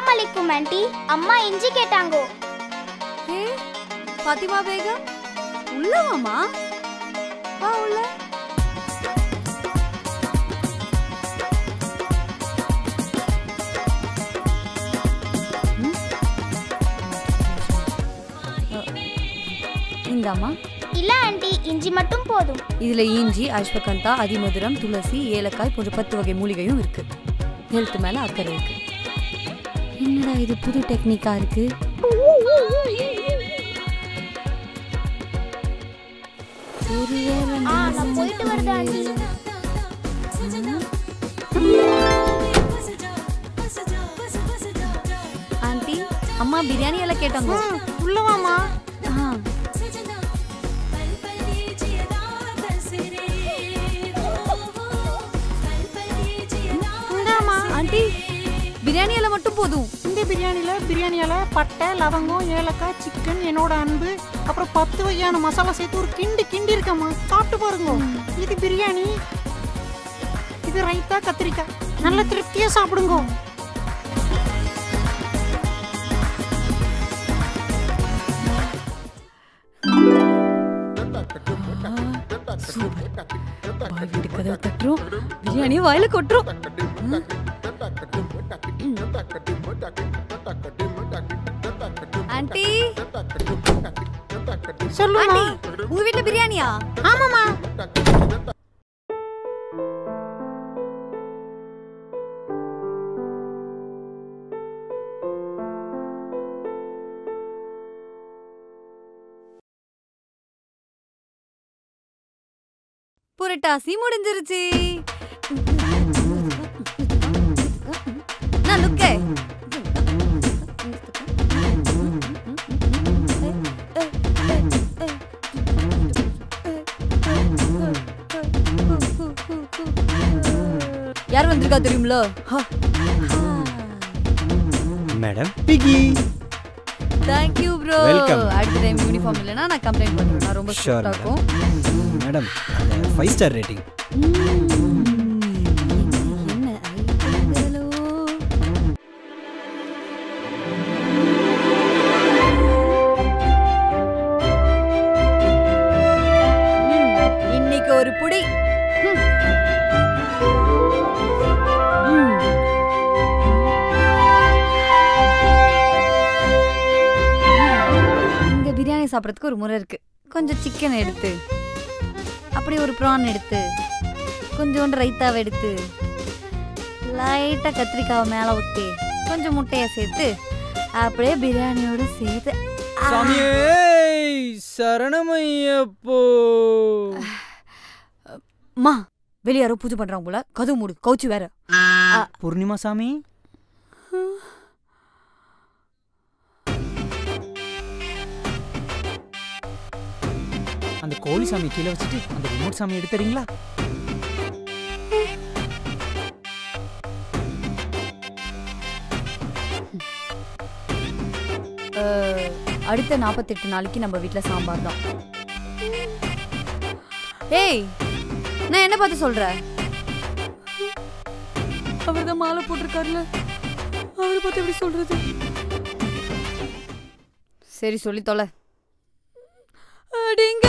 அஸ்ஸலாமு அலைக்கும் ஆண்டி அம்மா இஞ்சி கேட்டாங்கோ ஏ ஃபாத்திமா பேகம் உள்ள வாமா வா உள்ள இந்தாம்மா இல்ல ஆண்டி இஞ்சி மட்டும் போதும் இதுல இஞ்சி அஸ்வகந்தா அதிமதுரம் துளசி ஏலக்காய் போன்ற பத்து வகை மூலிகையும் இருக்கு ஹெல்த் மேல அக்கறை இருக்கு என்னடா இது புது டெக்னிக்கா இருக்கு ஒருவேளை ஆ நான் போயிட்டு வருது ஆண்டி ஆண்டி அம்மா பிரியாணி எல்லாம் கேட்டாங்க உள்ளவாமா ஆ, இந்தாமா ஆண்டி பிரியாணி எல்லாம் மட்டும் போதும் இந்த பிரியாணில பிரியாணியால பட்டை லவங்கம் ஏலக்காய் சிக்கன் என்னோட அன்பு அப்புறம் பத்து வகையான மசாலா சேர்த்து ஒரு கிண்டி கிண்டி இருக்கம்மா சாப்பிட்டு பாருங்க இது பிரியாணி இது ரைத்தா கத்திரிக்காய் நல்ல திருப்தியா சாப்பிடுங்க பாய் வீட்டு கதவை தட்டுறோம் பிரியாணியை வாயில கொட்டுறோம் ஆண்டி சொல்லுமா ஆண்டி உங்க வீட்ல பிரியாணியா ஆமாமா புரட்டாசி முடிஞ்சிருச்சு நான் லுக்கே யார் வந்திருக்கா தெரியுமில மேடம் பிகி தேங்க் யூ ப்ரோ Welcome. அடுத்த டைம் யூனிஃபார்ம் இல்லைன்னா நான் கம்ப்ளைண்ட் பண்ணுவேன் நான் ரொம்ப Sure, ஸ்ட்ரிக்டா இருக்கும் மேடம் அந்த ஃபைவ் ஸ்டார் ரேட்டிங் என்ன ஐயோ இன்னைக்கு ஒரு புடி ம். ம். இங்க பிரியாணி சாப்பிட்றதுக்கு ஒரு முறை இருக்கு கொஞ்சம் சிக்கன் எடுத்து அப்படியே ஒரு ப்ரான் எடுத்து கொஞ்சோண்டு ரைத்தாவை எடுத்து லைட்டாக கத்திரிக்காவை மேலே ஊற்றி கொஞ்சம் முட்டையை சேர்த்து அப்படியே பிரியாணியோட சேர்த்து ஆ, சாமியே சரணமையப்போ அம்மா வெளிய யாரோ பூஜை பண்றாங்க போல கதவு மூடு கவுச்சு வேற பூர்ணிமா சாமி அந்த கோழி சாமி கீழே வச்சுட்டு அந்த ரிமோட் சாமி எடுத்துறீங்களா அஹ், அடுத்த நாற்பத்தெட்டு நாளைக்கு நம்ம வீட்ல சாம்பார் தான் ஏய் நான் என்ன பார்த்து சொல்றேன் அவர் தான் மாலை போட்டிருக்காருல அவரை பார்த்து எப்படி சொல்றது சரி சொல்லி தொலை அடிங்க